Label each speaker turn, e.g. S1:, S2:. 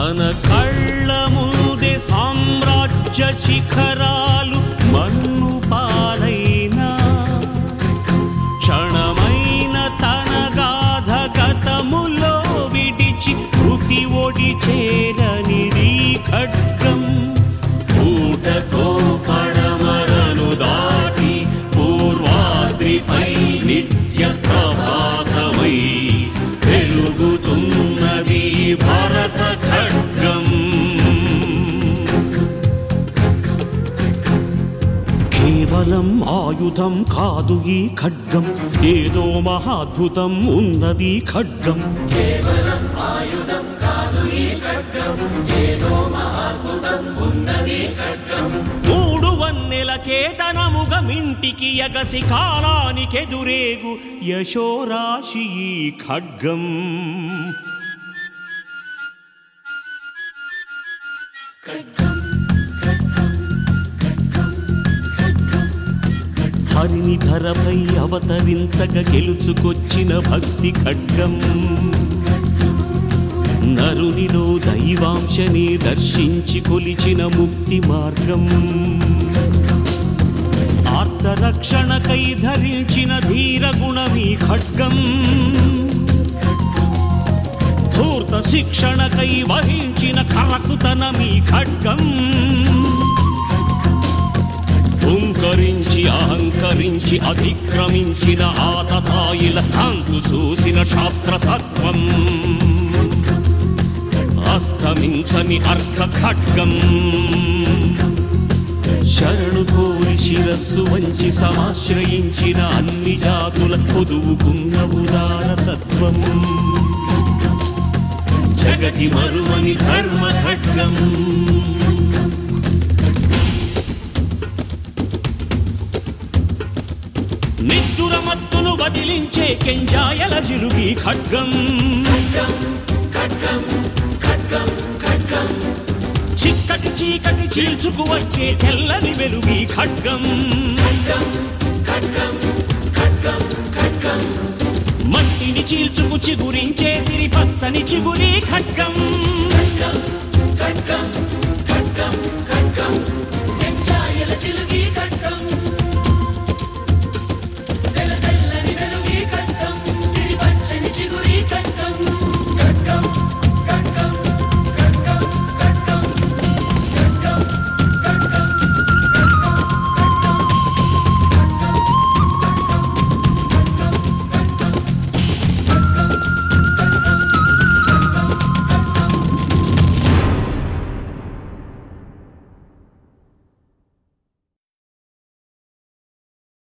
S1: తన కళ్ళ ముందే సామ్రాజ్య శిఖరాలు మన్ను పాలైనా క్షణమైన తన గాధ గతములో విడిచి మృతి ఒడి చేరనిది ఖడ్గం ఊటతో పడమరను దాటి పూర్వాద్రిపై నిత్య ప్రభాతమై వెలుగుతున్నది భరత ఖడ్గం కేవలం ఆయుధం కాదు ఈ ఖడ్గం ఏదో మహాద్భుతం ఉన్నది ఖడ్గం మూడు వన్నెల కేతనముగ మింటికి ఎగసి కాలానికెదురేగు యశోరాశి ఈ ఖడ్గం హరిని ధరపై అవతరించగ గెలుచుకొచ్చిన భక్తి ఖడ్గం నరునిలో దైవాంశని దర్శించి కొలిచిన ముక్తి మార్గం ఆర్తరక్షణకై ధరించిన ధీర గుణమీ ఖడ్గం ధూర్త శిక్షణకై వహించిన కరకుతనమీ ఖడ్గం హుంకరించి అహంకరించి అతిక్రమించిన ఆతతాయిల అంతు చూసిన క్షాత్ర సత్వం అస్తమించని అర్ధ ఖడ్గం శరణు కోరి శిరస్సు వంచి సమాశ్రయించిన అన్ని జాతుల పొదువుకున్న ఉదార తత్వం జగతి మరువని ధర్మ ఖడ్గం నిద్దుర మత్తును వదిలించే కెంజాయల జిలుగి ఖడ్గం చిక్కటి చీకటి చీల్చుకు వచ్చే తెల్లని వెలుగి ఖడ్గం మట్టిని చీల్చుకు చిగురించే సిరి పచ్చని చిగురి ఖడ్గం